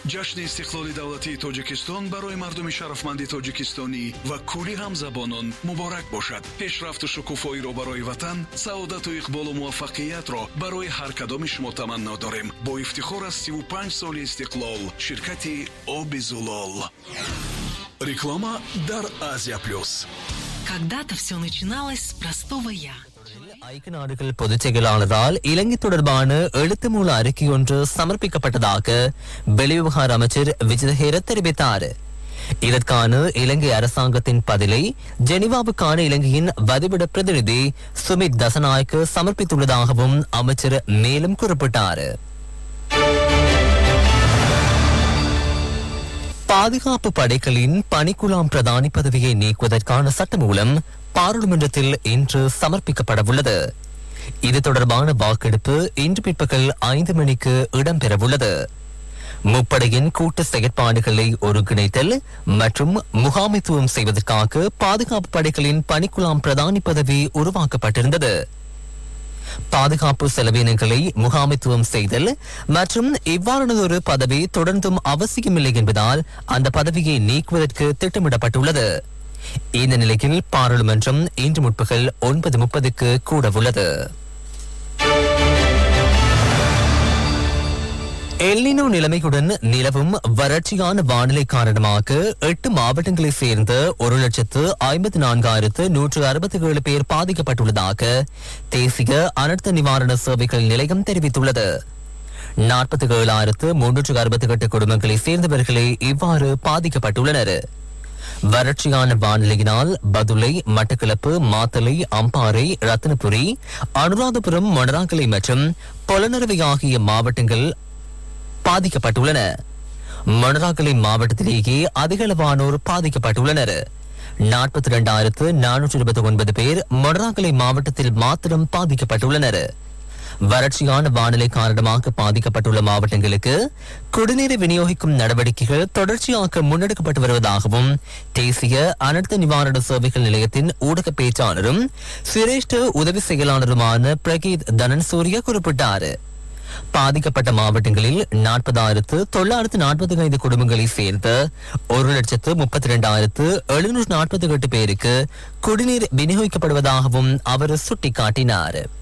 ҷашни истиқлоли давлатии тоҷикистон барои мардуми шарафманди тоҷикистонӣ ва кулли ҳамзабонон муборак бошад пешрафту шукуфоиро барои ватан саодату иқболу муваффақиятро барои ҳар кадоми шумо таманно дорем бо ифтихор аз 35 соли истиқлол ширкати оби зулол реклама дар азия плюс Когда-то все начиналось с простого «я». ஐக்கிய நாடுகள் பொதுச் செயலாளரால் இலங்கை தொடர்பான எழுத்து மூல அறிக்கை ஒன்று சமர்ப்பிக்கப்பட்டதாக வெளிவிவகார அமைச்சர் விஜயஹேர தெரிவித்தார் இதற்கான இலங்கை அரசாங்கத்தின் பதிலை ஜெனீவாவுக்கான இலங்கையின் வதிவிட பிரதிநிதி சுமித் தசநாயக்கு சமர்ப்பித்துள்ளதாகவும் அமைச்சர் மேலும் குறிப்பிட்டார் பாதுகாப்பு படைகளின் பணிக்குழாம் பிரதானி பதவியை நீக்குவதற்கான சட்டமூலம் பாராளுமன்றத்தில் இன்று சமர்ப்பிக்கப்படவுள்ளது இது தொடர்பான வாக்கெடுப்பு இன்று பிற்பகல் ஐந்து மணிக்கு இடம்பெறவுள்ளது முப்படையின் கூட்டு செயற்பாடுகளை ஒருங்கிணைத்தல் மற்றும் முகாமைத்துவம் செய்வதற்காக பாதுகாப்பு படைகளின் பணிக்குழாம் பிரதானி பதவி உருவாக்கப்பட்டிருந்தது பாதுகாப்பு செலவினங்களை முகாமைத்துவம் செய்தல் மற்றும் இவ்வாறானதொரு பதவி தொடர்ந்தும் அவசியமில்லை என்பதால் அந்த பதவியை நீக்குவதற்கு திட்டமிடப்பட்டுள்ளது இந்த நிலையில் பாராளுமன்றம் இன்று முற்பகல் ஒன்பது முப்பதுக்கு கூடவுள்ளது எல்லினோ நிலைமையுடன் நிலவும் வறட்சியான வானிலை காரணமாக எட்டு மாவட்டங்களைச் சேர்ந்த ஒரு லட்சத்து ஐம்பத்தி நான்காயிரத்து நூற்று அறுபத்தி ஏழு பேர் பாதிக்கப்பட்டுள்ளதாக தேசிய அனர்த்த நிவாரண சேவைகள் நிலையம் தெரிவித்துள்ளது நாற்பத்தி ஏழாயிரத்து முன்னூற்று அறுபத்தி எட்டு குடும்பங்களைச் சேர்ந்தவர்களே இவ்வாறு பாதிக்கப்பட்டுள்ளனர் வறட்சியான வானிலையினால் பதுளை மட்டக்களப்பு மாத்தளை அம்பாறை ரத்தினபுரி அனுராதபுரம் மொனராங்கலை மற்றும் பொலனறுவை ஆகிய மாவட்டங்கள் பாதிக்கப்பட்டுள்ளன மொனராகலை மாவட்டத்திலேயே அதிகளவானோர் பாதிக்கப்பட்டுள்ளனர் நாற்பத்தி இரண்டாயிரத்து நானூற்று இருபத்தி ஒன்பது பேர் மொனராகலை மாவட்டத்தில் மாத்திரம் பாதிக்கப்பட்டுள்ளனர் வறட்சியான வானிலை காரணமாக பாதிக்கப்பட்டுள்ள மாவட்டங்களுக்கு குடிநீரை விநியோகிக்கும் நடவடிக்கைகள் தொடர்ச்சியாக முன்னெடுக்கப்பட்டு வருவதாகவும் தேசிய அனர்த்த நிவாரண சேவைகள் நிலையத்தின் ஊடக பேச்சாளரும் சிரேஷ்ட உதவி செயலாளருமான பிரகீத் தனன் சூரிய குறிப்பிட்டார் பாதிக்கப்பட்ட மாவட்டங்களில் நாற்பதாயிரத்து தொள்ளாயிரத்து நாற்பத்தி ஐந்து குடும்பங்களை சேர்ந்த ஒரு லட்சத்து முப்பத்தி இரண்டாயிரத்து எழுநூற்று நாற்பத்தி எட்டு பேருக்கு குடிநீர் விநியோகிக்கப்படுவதாகவும் அவர் சுட்டிக்காட்டினார்